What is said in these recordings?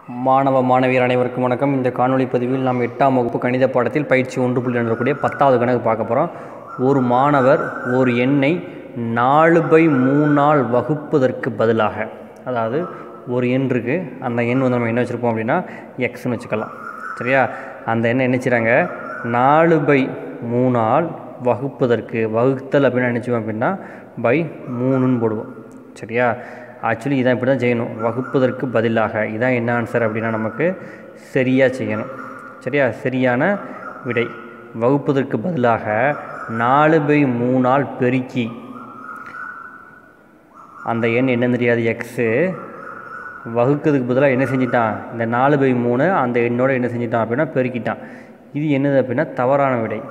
மாணவ மாணவியர் அனைவருக்கும் வணக்கம் இந்த காணொளி பதிவில் நாம் எட்டாம் வகுப்பு கணித பாடத்தில் பயிற்சி ஒன்று புள்ளி ரெண்டு பத்தாவது கணக்கு பார்க்க போகிறோம் ஒரு மாணவர் ஒரு எண்ணை நாலு பை மூணால் வகுப்பதற்கு பதிலாக அதாவது ஒரு எண் இருக்குது அந்த எண் வந்து நம்ம என்ன வச்சுருப்போம் அப்படின்னா எக்ஸ்னு வச்சுக்கலாம் சரியா அந்த எண்ணை என்ன செய்கிறாங்க நாலு பை மூணால் வகுப்பதற்கு வகுத்தல் அப்படின்னு நினச்சோம் அப்படின்னா பை மூணுன்னு போடுவோம் சரியா ஆக்சுவலி இதான் இப்படி தான் செய்யணும் வகுப்பதற்கு பதிலாக இதான் என்ன ஆன்சர் அப்படின்னா நமக்கு சரியாக செய்யணும் சரியா சரியான விடை வகுப்பதற்கு பதிலாக நாலு பை மூணால் பெருக்கி அந்த எண் என்ன தெரியாது எக்ஸு வகுக்கிறதுக்கு பதிலாக என்ன செஞ்சிட்டான் இந்த நாலு பை மூணு அந்த எண்ணோட என்ன செஞ்சிட்டான் அப்படின்னா பெருக்கிட்டான் இது என்னது அப்படின்னா தவறான விடை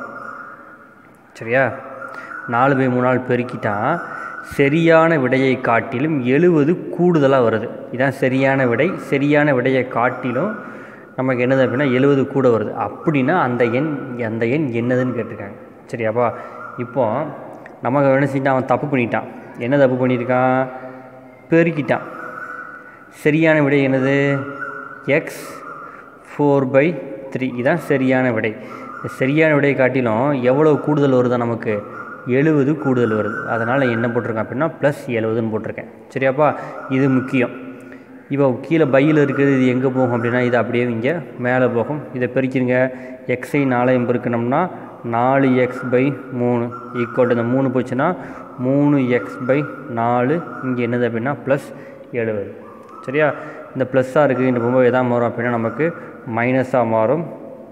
சரியா நாலு பை மூணால் பெருக்கிட்டான் சரியான விடையை காட்டிலும் எழுவது கூடுதலாக வருது இதான் சரியான விடை சரியான விடையை காட்டிலும் நமக்கு என்னது அப்படின்னா எழுவது கூட வருது அப்படின்னா அந்த எண் அந்த எண் என்னதுன்னு கேட்டிருக்காங்க சரியாப்பா இப்போ நமக்கு என்ன செஞ்சிட்டான் அவன் தப்பு பண்ணிட்டான் என்ன தப்பு பண்ணியிருக்கான் பெருக்கிட்டான் சரியான விடை என்னது எக்ஸ் ஃபோர் பை த்ரீ இதான் சரியான விடை இந்த சரியான விடையை காட்டிலும் எவ்வளோ கூடுதல் வருதா நமக்கு எழுபது கூடுதல் வருது அதனால் என்ன போட்டிருக்கேன் அப்படின்னா ப்ளஸ் எழுபதுன்னு போட்டிருக்கேன் சரியாப்பா இது முக்கியம் இப்போ கீழே பையில் இருக்கிறது இது எங்கே போகும் அப்படின்னா இது அப்படியே இங்கே மேலே போகும் இதை பெருக்கிருங்க எக்ஸை நாளையும் பெருக்கணும்னா நாலு எக்ஸ் பை மூணு ஈக்குவல் இந்த மூணு போச்சுன்னா மூணு எக்ஸ் பை நாலு இங்கே என்னது அப்படின்னா ப்ளஸ் எழுபது சரியா இந்த ப்ளஸ்ஸாக இருக்குது இந்த போகும்போது எதாக மாறும் அப்படின்னா நமக்கு மைனஸாக மாறும்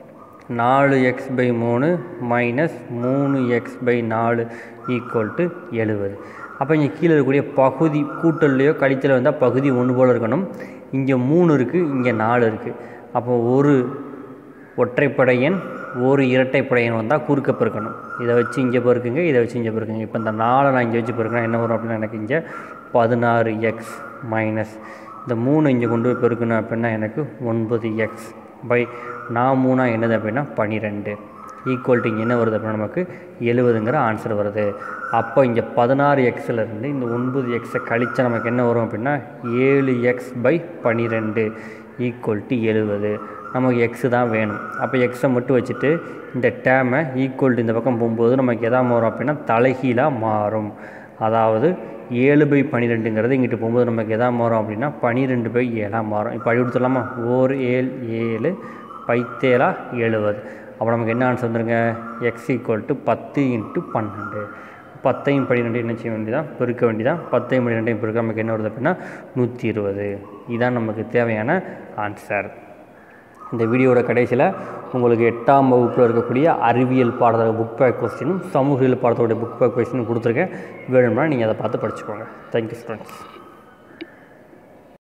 நாலு எக்ஸ் பை மூணு மைனஸ் மூணு எக்ஸ் பை நாலு ஈக்குவல் டு எழுபது அப்போ இங்கே கீழே இருக்கக்கூடிய பகுதி கூட்டல்லையோ கழித்தல் வந்தால் பகுதி ஒன்று போல் இருக்கணும் இங்கே மூணு இருக்குது இங்கே நாலு இருக்குது அப்போ ஒரு ஒற்றைப்படை எண் ஒரு இரட்டைப்படை எண் வந்தால் குறுக்க பெருக்கணும் இதை வச்சு இங்கே பெருக்குங்க இதை வச்சு இங்கே பெருக்குங்க இப்போ இந்த நாலை நான் இங்கே வச்சு பெருக்கணும் என்ன வரும் அப்படின்னா எனக்கு இங்கே பதினாறு எக்ஸ் மைனஸ் இந்த மூணு இங்கே கொண்டு போய் பெருக்கணும் அப்படின்னா எனக்கு ஒன்பது எக்ஸ் பை நான் மூணாக என்னது அப்படின்னா பன்னிரெண்டு ஈக்குவல் டு இங்கே என்ன வருது அப்படின்னா நமக்கு எழுபதுங்கிற ஆன்சர் வருது அப்போ இங்கே பதினாறு எக்ஸில் இந்த ஒன்பது எக்ஸை கழிச்சா நமக்கு என்ன வரும் அப்படின்னா ஏழு எக்ஸ் பை பன்னிரெண்டு ஈக்குவல் டு எழுபது நமக்கு எக்ஸு தான் வேணும் அப்போ எக்ஸை மட்டும் வச்சுட்டு இந்த டேமை ஈக்குவல் டு இந்த பக்கம் போகும்போது நமக்கு எதா மாறும் அப்படின்னா தலைகீழாக மாறும் அதாவது ஏழு பை பன்னிரெண்டுங்கிறது இங்கிட்டு போகும்போது நமக்கு எதா மாறும் அப்படின்னா பன்னிரெண்டு பை ஏழாக மாறும் இப்போ அடி கொடுத்துடலாமா ஓர் ஏழு ஏழு பைத்தேலா எழுபது அப்போ நமக்கு என்ன ஆன்சர் வந்துருங்க எக்ஸ் ஈக்குவல் டு பத்து இன்ட்டு பன்னெண்டு பத்தையும் பன்னிரெண்டு என்ன செய்ய வேண்டியதான் பெருக்க வேண்டியதான் பத்தையும் பன்னிரெண்டையும் பெருக்க நமக்கு என்ன வருது அப்படின்னா நூற்றி இருபது இதுதான் நமக்கு தேவையான ஆன்சர் இந்த வீடியோட கடைசியில் உங்களுக்கு எட்டாம் வகுப்பில் இருக்கக்கூடிய அறிவியல் பாடத்தோட புக் பேக் கொஸ்டினும் சமூகவியல் பாடத்தோடைய புக் பேக் கொஸ்டினும் கொடுத்துருக்கேன் வேணும்னா நீங்கள் அதை பார்த்து படிச்சுக்கோங்க தேங்க்யூ ஸ்டூடெண்ட்ஸ்